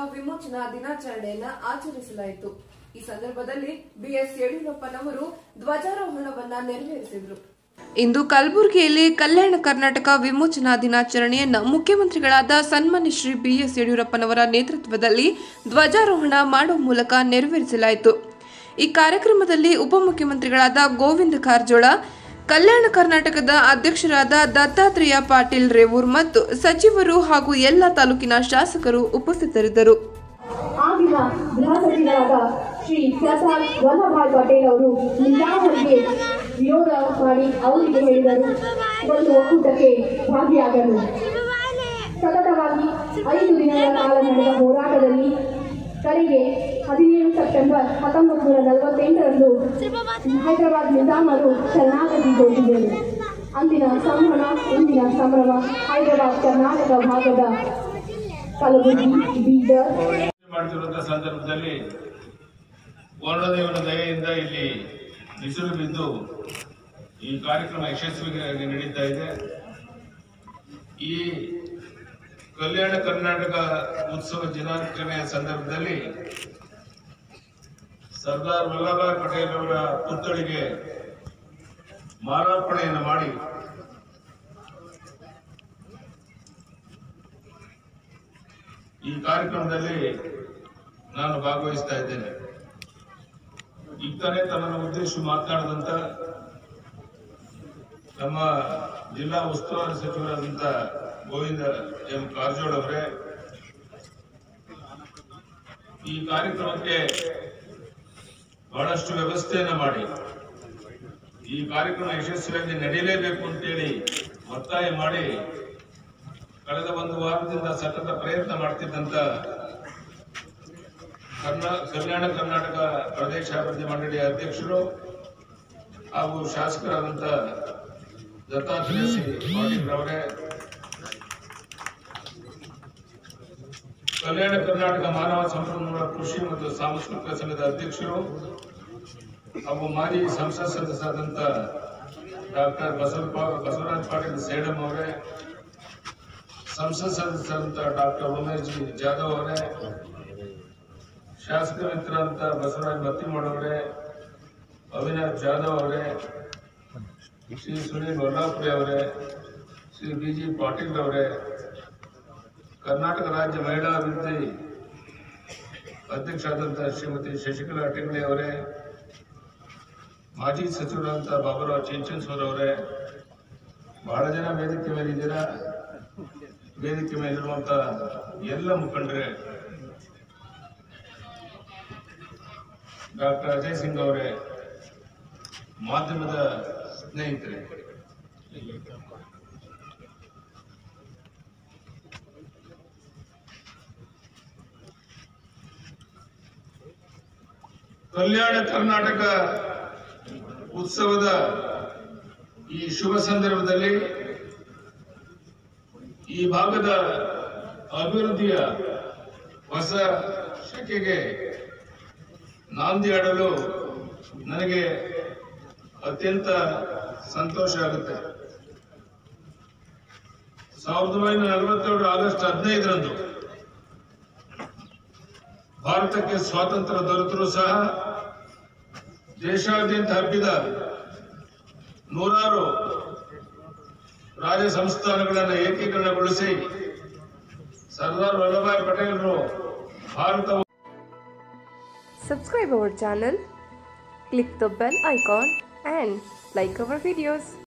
ವಿಮೋಚನಾ ದಿನಾಚರಣೆಯನ್ನ ಆಚರಿಸಲಾಯಿತು ಈ ಸಂದರ್ಭದಲ್ಲಿ ಬಿಎಸ್ ಯಡಿಯೂರಪ್ಪನವರು ಧ್ವಜಾರೋಹಣವನ್ನ ನೆರವೇರಿಸಿದರು ಇಂದು ಕಲಬುರಗಿಯಲ್ಲಿ ಕಲ್ಯಾಣ ಕರ್ನಾಟಕ ವಿಮೋಚನಾ ದಿನಾಚರಣೆಯನ್ನ ಮುಖ್ಯಮಂತ್ರಿಗಳಾದ ಸನ್ಮಾನ್ಯ ಶ್ರೀ ಬಿಎಸ್ ಯಡಿಯೂರಪ್ಪನವರ ನೇತೃತ್ವದಲ್ಲಿ ಧ್ವಜಾರೋಹಣ ಮಾಡುವ ಮೂಲಕ ನೆರವೇರಿಸಲಾಯಿತು ಈ ಕಾರ್ಯಕ್ರಮದಲ್ಲಿ ಉಪಮುಖ್ಯಮಂತ್ರಿಗಳಾದ ಗೋವಿಂದ ಕಾರಜೋಳ ಕಲ್ಯಾಣ ಕರ್ನಾಟಕದ ಅಧ್ಯಕ್ಷರಾದ ದತ್ತಾತ್ರೇಯ ಪಾಟೀಲ್ ರೇವೂರ್ ಮತ್ತು ಸಚಿವರು ಹಾಗೂ ಎಲ್ಲ ತಾಲೂಕಿನ ಶಾಸಕರು ಉಪಸ್ಥಿತರಿದ್ದರು ಆಗಿನ ಗೃಹ ಸಚಿವರಾದ ಶ್ರೀ ಸರ್ದಾರ್ ವಲ್ಲಭಾಯ್ ಪಟೇಲ್ ಅವರು ನಿಜಾಮರಿಗೆ ವಿರೋಧ ಮಾಡಿ ಅವರಿಗೆ ಹೇಳಿದರು ಒಂದು ಒಕ್ಕೂಟಕ್ಕೆ ಭಾಗಿಯಾಗಲು ಸತತವಾಗಿ ಐದು ದಿನಗಳ ಕಾಲ ನಡೆದ ಹೋರಾಟದಲ್ಲಿ ಕಡೆಗೆ ಹದಿನೇಳು ಸೆಪ್ಟೆಂಬರ್ ಹತ್ತೊಂಬತ್ತು ನೂರ ನಲವತ್ತೆಂಟರಂದು ಹೈದರಾಬಾದ್ ನಿಜಾಮರು ಶರಣಾಗತಿ ಘೋಷಿಸಿದರು ಅಂದಿನ ಸಂಭ್ರಮ ಇಂದಿನ ಸಂಭ್ರಮ ಹೈದರಾಬಾದ್ ಕರ್ನಾಟಕ ಭಾಗದ ಕಲಬುರಗಿ ಬೀದರ್ ಮಾಡ್ತಿರುವಂತಹ ಸಂದರ್ಭದಲ್ಲಿ ವರುಣದೇವನ ದಯೆಯಿಂದ ಇಲ್ಲಿ ಬಿಸಿಲು ಬಿದ್ದು ಈ ಕಾರ್ಯಕ್ರಮ ಯಶಸ್ವಿಯಾಗಿ ನಡೀತಾ ಇದೆ ಈ ಕಲ್ಯಾಣ ಕರ್ನಾಟಕ ಉತ್ಸವ ದಿನಾಚರಣೆಯ ಸಂದರ್ಭದಲ್ಲಿ ಸರ್ದಾರ್ ವಲ್ಲಭಾಯ್ ಪಟೇಲ್ ಅವರ ಪುತ್ಥಳಿಗೆ ಮಾಲಾರ್ಪಣೆಯನ್ನು ಮಾಡಿ ಈ ಕಾರ್ಯಕ್ರಮದಲ್ಲಿ ನಾನು ಭಾಗವಹಿಸ್ತಾ ಇದ್ದೇನೆ ಈಗ ತಾನೇ ತಮ್ಮನ್ನು ಉದ್ದೇಶಿಸಿ ಮಾತನಾಡಿದಂತ ನಮ್ಮ ಜಿಲ್ಲಾ ಉಸ್ತುವಾರಿ ಸಚಿವರಾದಂತ ಗೋವಿಂದ ಎಂ ಕಾರಜೋಳ ಅವರೇ ಈ ಕಾರ್ಯಕ್ರಮಕ್ಕೆ ಬಹಳಷ್ಟು ವ್ಯವಸ್ಥೆಯನ್ನ ಮಾಡಿ ಈ ಕಾರ್ಯಕ್ರಮ ಯಶಸ್ವಿಯಾಗಿ ನಡೆಯಲೇಬೇಕು ಅಂತೇಳಿ ಒತ್ತಾಯ ಮಾಡಿ ಕಳೆದ ಒಂದು ವಾರದಿಂದ ಸತತ ಪ್ರಯತ್ನ ಮಾಡ್ತಿದ್ದಂತ ಕರ್ನಾ ಕಲ್ಯಾಣ ಕರ್ನಾಟಕ ಪ್ರದೇಶಾಭಿವೃದ್ಧಿ ಮಂಡಳಿಯ ಅಧ್ಯಕ್ಷರು ಹಾಗೂ ಶಾಸಕರಾದಂತ ದತ್ತಾತ್ರೇಯ ಸಿ ಪಾಟೀಲ್ ಅವರೇ ಕಲ್ಯಾಣ ಕರ್ನಾಟಕ ಮಾನವ ಸಂಪನ್ಮೂಲ ಕೃಷಿ ಮತ್ತು ಸಾಂಸ್ಕೃತಿಕ ಸಂಘದ ಅಧ್ಯಕ್ಷರು ಹಾಗೂ ಮಾಜಿ ಸಂಸತ್ ಸದಸ್ಯರಾದಂತ ಡಾಕ್ಟರ್ ಬಸವಪ್ಪ ಬಸವರಾಜ ಪಾಟೀಲ್ ಸೇಡಂ ಅವರೇ ಸಂಸತ್ ಸದಸ್ಯರಂತ ಡಾಕ್ಟರ್ ಉಮೇಶ್ ಜಿ ಜಾಧವ್ ಅವರೇ ಶಾಸಕ ಮಿತ್ರರಂತ ಬಸವರಾಜ್ ಮತ್ತಿಮೂಡ್ ಅವರೇ ಅವಿನಾಶ್ ಜಾಧವ್ ಅವರೇ ಶ್ರೀ ಸುನೀಲ್ ವಲ್ಲಾಪುರಿ ಅವರೇ ಶ್ರೀ ಬಿ ಜಿ ಪಾಟೀಲ್ ಅವರೇ ಕರ್ನಾಟಕ ರಾಜ್ಯ ಮಹಿಳಾ ಅಭಿವೃದ್ಧಿ ಅಧ್ಯಕ್ಷರಾದಂಥ ಶ್ರೀಮತಿ ಶಶಿಕಲಾ ಟಿಂಗ್ಳಿ ಅವರೇ ಮಾಜಿ ಸಚಿವರಾದಂಥ ಬಾಬುರಾವ್ ಚಿಂಚನ್ಸೂರ್ ಅವರೇ ಬಹಳ ಜನ ವೇದಿಕೆ ಮೇಲಿದ್ದೀರಾ ವೇದಿಕೆ ಮೇಲಿರುವಂತ ಎಲ್ಲ ಮುಖಂಡರೇ ಡಾಕ್ಟರ್ ಅಜಯ್ ಸಿಂಗ್ ಅವರೇ ಮಾಧ್ಯಮದ ಸ್ನೇಹಿತರೆ ಕಲ್ಯಾಣ ಕರ್ನಾಟಕ ಉತ್ಸವದ ಈ ಶುಭ ಸಂದರ್ಭದಲ್ಲಿ ಈ ಭಾಗದ ಅಭಿವೃದ್ಧಿಯ ಹೊಸ ಶಕೆಗೆ ನಾಂದಿ ಆಡಲು ನನಗೆ ಅತ್ಯಂತ ಸಂತೋಷ ಆಗುತ್ತೆ ಸಾವಿರದ ಒಂಬೈನೂರ ನಲವತ್ತೇಳು ಆಗಸ್ಟ್ ಹದಿನೈದರಂದು ಭಾರತಕ್ಕೆ ಸ್ವಾತಂತ್ರ್ಯ ದೊರೆತರೂ ಸಹ ದೇಶಾದ್ಯಂತ ಹಬ್ಬಿದ ನೂರಾರು ರಾಜ ಸಂಸ್ಥಾನಗಳನ್ನು ಏಕೀಕರಣಗೊಳಿಸಿ ಸರ್ದಾರ್ ವಲ್ಲಭಾಯ್ ಪಟೇಲರು Bharat Subscribe our channel, click the bell icon and like our videos.